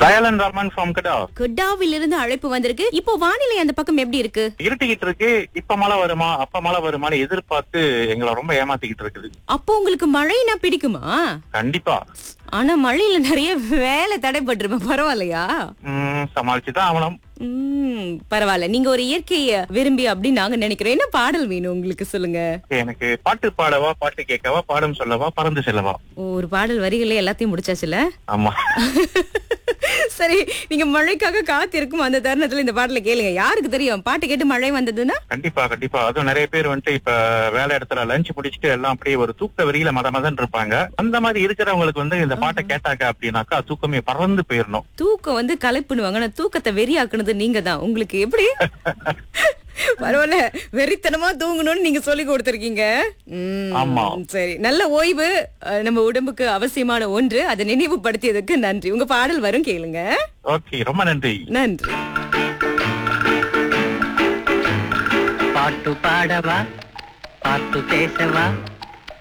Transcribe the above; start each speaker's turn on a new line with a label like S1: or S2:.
S1: Dayalan Raman from கடா
S2: குட்டாவில் இருந்து அழைப்பு வந்திருக்கு இப்போ வானிலை அந்த பக்கம் எப்படி இருக்கு
S1: இருட்டிக்கிட்டு இருக்கு இப்ப மழை வருமா அப்ப மழை வருமான்னு எதிர்பார்த்து எங்களை ரொம்ப ஏமாத்திக்கிட்டு இருக்குது
S2: அப்போ உங்களுக்கு மழைனா பிடிக்குமா
S1: கண்டிப்பா
S2: ஆனா மழையில நிறைய வேலை தடைப்பட்டிருப்பேன் பரவாயில்லையா
S1: உம் சமாளிச்சுதான் ஆகணும்
S2: உம் பரவாயில்ல நீங்க ஒரு இயற்கைய விரும்பி அப்படின்னு நாங்க நினைக்கிறோம் என்ன பாடல் வேணும் உங்களுக்கு சொல்லுங்க
S1: எனக்கு பாட்டு பாடவா பாட்டு கேட்கவா பாடம் சொல்லவா பறந்து செல்லவா
S2: ஓ, ஒரு பாடல் வரிகளே எல்லாத்தையும் முடிச்சாச்சுல
S1: ஆமா
S2: சரி நீங்க மழைக்காக காத்திருக்கும் அந்த தருணத்துல இந்த பாடல கேளுங்க யாருக்கு தெரியும் பாட்டு கேட்டு மழை வந்ததுன்னா
S1: கண்டிப்பா கண்டிப்பா அதுவும் நிறைய பேர் வந்துட்டு இப்ப வேலை இடத்துல லஞ்ச் முடிச்சுட்டு எல்லாம் அப்படியே ஒரு தூக்க வெறியில மத மதன் இருப்பாங்க அந்த மாதிரி இருக்கிறவங்களுக்கு வந்து இந்த பாட்டை கேட்டாங்க அப்படின்னாக்கா தூக்கமே பறந்து போயிடணும்
S2: தூக்கம் வந்து கலைப்புனுவாங்க ஆனா தூக்கத்தை வெறியாக்குனது நீங்க தான் உங்களுக்கு எப்படி பரவாயில்ல வெறித்தனமா தூங்கணும்னு நீங்க சொல்லி கொடுத்திருக்கீங்க உம்,
S1: ஆமா.
S2: சரி நல்ல ஓய்வு அஹ், நம்ம உடம்புக்கு அவசியமான ஒன்று அதை நினைவுபடுத்தியதுக்கு நன்றி உங்க பாடல் வரும் கேளுங்க
S1: ஓகே ரொம்ப நன்றி
S2: நன்றி
S3: பாட்டு பாடவா பாட்டு பேசவா